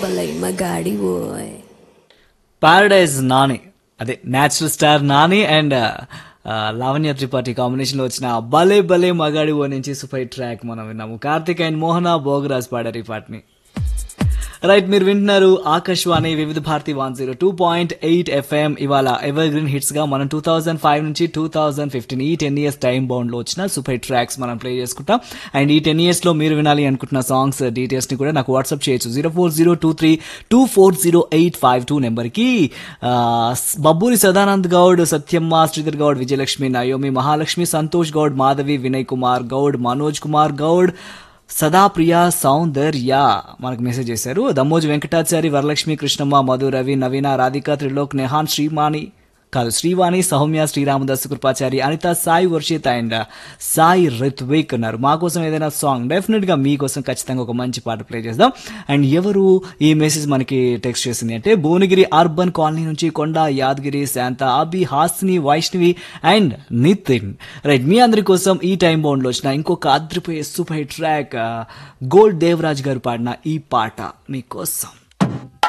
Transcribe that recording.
బలై మగాడి ఓయ్ పారడైజ్ నాని అదే natural star Nani and Lavanya Tripathi combination లో వచ్చిన భలే భలే మగాడి ఓ నుంచి సూపర్ ట్రాక్ మనం విన్నాము కార్తిక్ అండ్ మోహన భోగరాజ్ పాడారు ఈ పాటని రైట్ మీరు వింటున్నారు Akashvani Vividh Bharati one zero two point eight FM ఇవాళ ఎవర్ గ్రీన్ హిట్స్ గా మనం టూ థౌసండ్ ఫైవ్ నుంచి టూ థౌసండ్ ఫిఫ్టీన్ ఈ టెన్ ఇయర్స్ టైం బౌండ్ లో వచ్చిన సూపర్ ట్రాక్స్ మనం ప్లే చేసుకుంటాం అండ్ ఈ టెన్ ఇయర్స్ లో మీరు వినాలి అనుకుంటున్న సాంగ్స్ డీటెయిల్స్ ని కూడా నాకు వాట్సాప్ చేయొచ్చు zero four zero two three two four zero eight five two number కి ఆ, బబ్బూరి సదానంద్ గౌడ్ సత్యమ్మ శ్రీధర్ గౌడ్ విజయలక్ష్మి నయోమి మహాలక్ష్మి సంతోష్ గౌడ్ మాధవి వినయ్ కుమార్ గౌడ్ మనోజ్ కుమార్ గౌడ్ సదాప్రియ సౌందర్య మనకు మెసేజ్ చేశారు దమ్మోజు వెంకటాచారి వరలక్ష్మి కృష్ణమ్మ మధు రవి నవీన రాధిక త్రిలోక్ నెహాన్ శ్రీమాని కాదు శ్రీవాణి సౌమ్య శ్రీరామదాస్ కృపాచారి అనిత సాయి వర్షిత్ అండ్ సాయి రిత్విక్ ఉన్నారు మా కోసం ఏదైనా సాంగ్ డెఫినెట్ గా మీకోసం ఖచ్చితంగా ఒక మంచి పాట ప్లే చేద్దాం అండ్ ఎవరు ఈ మెసేజ్ మనకి టెక్స్ట్ చేసింది అంటే భువనగిరి అర్బన్ కాలనీ నుంచి కొండ యాదగిరి శాంత అభి హాస్ని వైష్ణవి అండ్ నితిన్ రైట్ మీ అందరి కోసం ఈ టైం బౌండ్ లో వచ్చిన ఇంకొక అద్రిపోయే super hit track Gold Devaraj garu పాడిన ఈ పాట మీకోసం